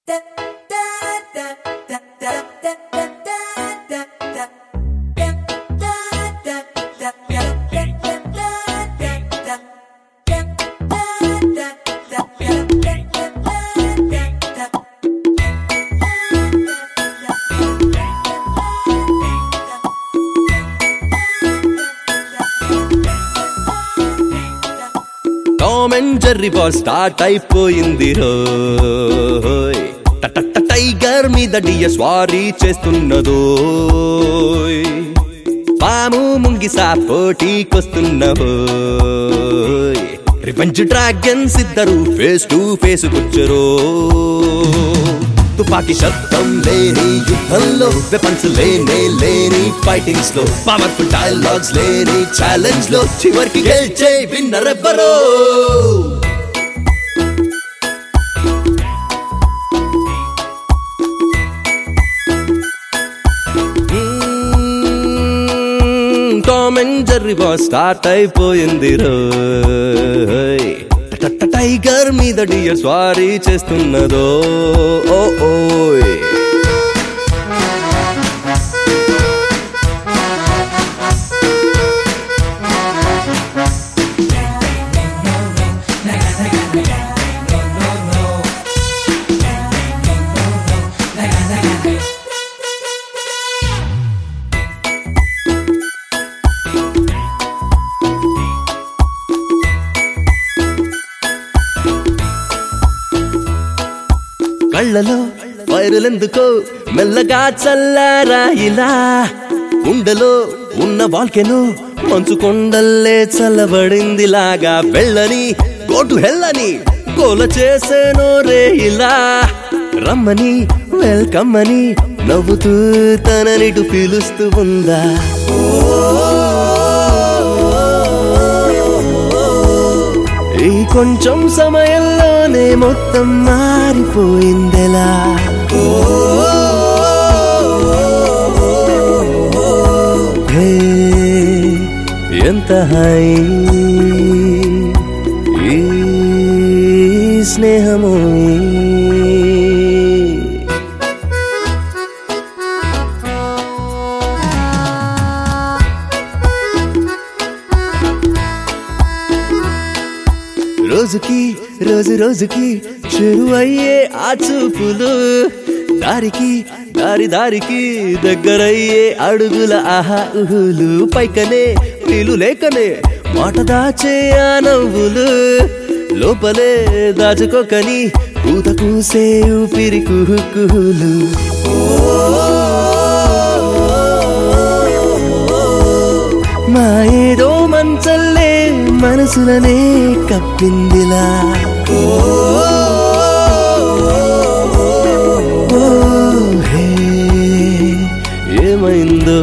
Tom and Jerry war start అయిపోయింది రోయ్ ట- ట- ట- టైగర్ మీద డియ స్వారీ చేస్తున్నదో పాము ముంగిసా పోటీకొస్తున్నవో రివెంజ్ డ్రాగన్స్ ఇద్దరు ఫేస్ టు ఫేస్ కూర్చరో తుపాకీ శబ్దం లేని యుద్ధంలో వెపన్స్ లేనే లేని ఫైటింగ్స్ లో పవర్ఫుల్ డైలాగ్స్ లేని ఛాలెంజ్ లో చివరికి గెలిచే విన్నర్ ఎవ్వరో Tom and Jerry war start అయిపోయింది రోయ్ ట- ట- టైగర్ మీద డియర్ స్వారీ చేస్తున్నదో ఓ ఓయ్ కళ్ళలో వైరులెందుకో మెల్లగా చల్లారా ఇలా ఉండలో ఉన్న వాల్కెను మంచు కొండల్లే చల్లబడింది లాగా వెళ్ళని గోటు హెల్లని కోల చేసేనో రే ఇలా రమ్మని వెల్కమ్ అని నవ్వుతూ తననిటు పిలుస్తూ ఉందా ఈ కొంచెం సమయంలోనే మొత్తం మారిపోయిందెలా హే, ఎంత హై ఈ స్నేహము రోజుకి రోజు రోజుకి చెరువయ్యే ఆ చూపులు దారికి దారి దారికి దగ్గరయ్యే అడుగుల ఆహా ఊహులు పైకనే వీలు లేకనే మాట దాచే ఆ నవ్వులు లోపలే దాచుకోకని కూత కూసే ఊపిరి కుహు కుహులు మా ఏదో మంచల్లే మనసులనే కప్పిందిలా ఓ హే, ఏమైందో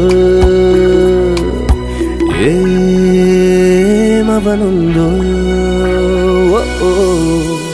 ఏమవనుందో ఓ, ఓ